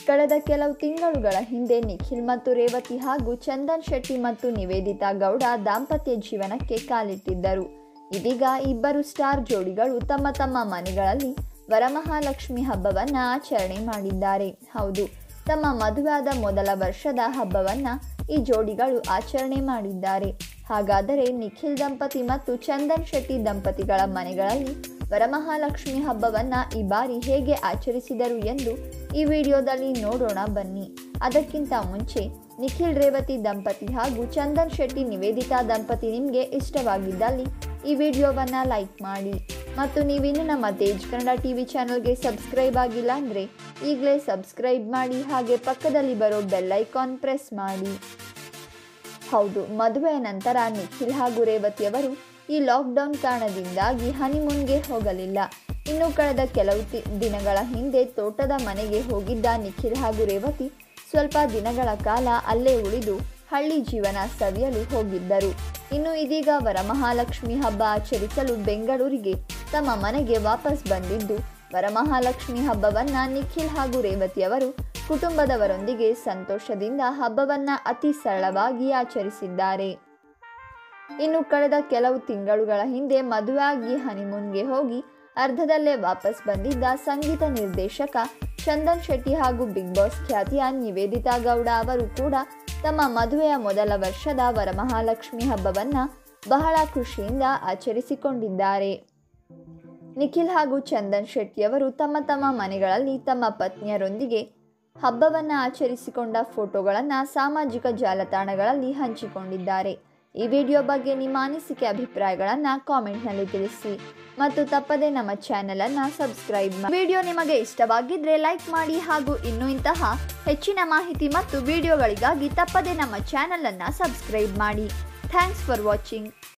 ಕಳೆದ ಕೆಲವು ತಿಂಗಳುಗಳ ಹಿಂದೆ ನಿಖಿಲ್ ಮತ್ತು ರೇವತಿ ಹಾಗೂ ಚಂದನ್ ಶೆಟ್ಟಿ ಮತ್ತು ನಿವೇದಿತಾ ಗೌಡ ದಾಂಪತ್ಯ ಜೀವನಕ್ಕೆ ಕಾಲಿಟ್ಟಿದ್ದರು ಇದೀಗ ಇಬ್ಬರು ಸ್ಟಾರ್ ಜೋಡಿಗಳು ತಮ್ಮ ತಮ್ಮ ಮನೆಗಳಲ್ಲಿ ವರಮಹಾಲಕ್ಷ್ಮಿ ಹಬ್ಬವನ್ನು ಆಚರಣೆ ಮಾಡಿದ್ದಾರೆ ಹೌದು ತಮ್ಮ ಮದುವೆಯಾದ ಮೊದಲ ವರ್ಷದ ಹಬ್ಬವನ್ನು ಈ ಜೋಡಿಗಳು ಆಚರಣೆ ಮಾಡಿದ್ದಾರೆ ಹಾಗಾದರೆ ನಿಖಿಲ್ ದಂಪತಿ ಮತ್ತು ಚಂದನ್ ಶೆಟ್ಟಿ ದಂಪತಿಗಳ ಮನೆಗಳಲ್ಲಿ ವರಮಹಾಲಕ್ಷ್ಮಿ ಹಬ್ಬವನ್ನು ಈ ಬಾರಿ ಹೇಗೆ ಆಚರಿಸಿದರು ಎಂದು ಈ ವಿಡಿಯೋದಲ್ಲಿ ನೋಡೋಣ ಬನ್ನಿ ಅದಕ್ಕಿಂತ ಮುಂಚೆ ನಿಖಿಲ್ ರೇವತಿ ದಂಪತಿ ಹಾಗೂ ಚಂದನ್ ಶೆಟ್ಟಿ ನಿವೇದಿತಾ ದಂಪತಿ ನಿಮಗೆ ಇಷ್ಟವಾಗಿದ್ದಲ್ಲಿ ಈ ವಿಡಿಯೋವನ್ನು ಲೈಕ್ ಮಾಡಿ ಮತ್ತು ನೀವಿನ್ನು ನಮ್ಮ ತೇಜ್ ಕನ್ನಡ ಟಿ ವಿ ಚಾನಲ್ಗೆ ಸಬ್ಸ್ಕ್ರೈಬ್ ಆಗಿಲ್ಲ ಅಂದರೆ ಈಗಲೇ ಸಬ್ಸ್ಕ್ರೈಬ್ ಮಾಡಿ ಹಾಗೆ ಪಕ್ಕದಲ್ಲಿ ಬರೋ ಬೆಲ್ ಐಕಾನ್ ಪ್ರೆಸ್ ಮಾಡಿ ಹೌದು ಮದುವೆಯ ನಂತರ ನಿಖಿಲ್ ಹಾಗೂ ರೇವತಿಯವರು ಈ ಲಾಕ್ಡೌನ್ ಕಾರಣದಿಂದಾಗಿ ಹನಿಮೂನ್ಗೆ ಹೋಗಲಿಲ್ಲ ಇನ್ನು ಕಳೆದ ಕೆಲವು ತಿ- ದಿನಗಳ ಹಿಂದೆ ತೋಟದ ಮನೆಗೆ ಹೋಗಿದ್ದ ನಿಖಿಲ್ ಹಾಗೂ ರೇವತಿ ಸ್ವಲ್ಪ ದಿನಗಳ ಕಾಲ ಅಲ್ಲೇ ಉಳಿದು ಹಳ್ಳಿ ಜೀವನ ಸವಿಯಲು ಹೋಗಿದ್ದರು ಇನ್ನು ಇದೀಗ ವರಮಹಾಲಕ್ಷ್ಮಿ ಹಬ್ಬ ಆಚರಿಸಲು ಬೆಂಗಳೂರಿಗೆ ತಮ್ಮ ಮನೆಗೆ ವಾಪಸ್ ಬಂದಿದ್ದು ವರಮಹಾಲಕ್ಷ್ಮಿ ಹಬ್ಬವನ್ನ ನಿಖಿಲ್ ಹಾಗೂ ರೇವತಿಯವರು ಕುಟುಂಬದವರೊಂದಿಗೆ ಸಂತೋಷದಿಂದ ಹಬ್ಬವನ್ನ ಅತಿ ಸರಳವಾಗಿ ಆಚರಿಸಿದ್ದಾರೆ ಇನ್ನು ಕಳೆದ ಕೆಲವು ತಿಂಗಳುಗಳ ಹಿಂದೆ ಮದುವೆಯಾಗಿ ಹನಿಮೂನ್ಗೆ ಹೋಗಿ ಅರ್ಧದಲ್ಲೇ ವಾಪಸ್ ಬಂದಿದ್ದ ಸಂಗೀತ ನಿರ್ದೇಶಕ ಚಂದನ್ ಶೆಟ್ಟಿ ಹಾಗೂ ಬಿಗ್ ಬಾಸ್ ಖ್ಯಾತಿಯ ನಿವೇದಿತಾ ಗೌಡ ಅವರು ಕೂಡ ತಮ್ಮ ಮದುವೆಯ ಮೊದಲ ವರ್ಷದ ವರಮಹಾಲಕ್ಷ್ಮಿ ಹಬ್ಬವನ್ನ ಬಹಳ ಖುಷಿಯಿಂದ ಆಚರಿಸಿಕೊಂಡಿದ್ದಾರೆ ನಿಖಿಲ್ ಹಾಗೂ ಚಂದನ್ ಶೆಟ್ಟಿಯವರು ತಮ್ಮ ತಮ್ಮ ಮನೆಗಳಲ್ಲಿ ತಮ್ಮ ಪತ್ನಿಯರೊಂದಿಗೆ ಹಬ್ಬವನ್ನು ಆಚರಿಸಿಕೊಂಡ ಫೋಟೋಗಳನ್ನು ಸಾಮಾಜಿಕ ಜಾಲತಾಣಗಳಲ್ಲಿ ಹಂಚಿಕೊಂಡಿದ್ದಾರೆ ಈ ವಿಡಿಯೋ ಬಗ್ಗೆ ನಿಮ್ಮ ಅನಿಸಿಕೆ ಅಭಿಪ್ರಾಯಗಳನ್ನು ಕಾಮೆಂಟ್ನಲ್ಲಿ ತಿಳಿಸಿ ಮತ್ತು ತಪ್ಪದೇ ನಮ್ಮ ಚಾನೆಲನ್ನು ಸಬ್ಸ್ಕ್ರೈಬ್ ಮಾಡಿ ವಿಡಿಯೋ ನಿಮಗೆ ಇಷ್ಟವಾಗಿದ್ದರೆ ಲೈಕ್ ಮಾಡಿ ಹಾಗೂ ಇನ್ನೂ ಇಂತಹ ಹೆಚ್ಚಿನ ಮಾಹಿತಿ ಮತ್ತು ವಿಡಿಯೋಗಳಿಗಾಗಿ ತಪ್ಪದೇ ನಮ್ಮ ಚಾನಲನ್ನು ಸಬ್ಸ್ಕ್ರೈಬ್ ಮಾಡಿ ಥ್ಯಾಂಕ್ಸ್ ಫಾರ್ ವಾಚಿಂಗ್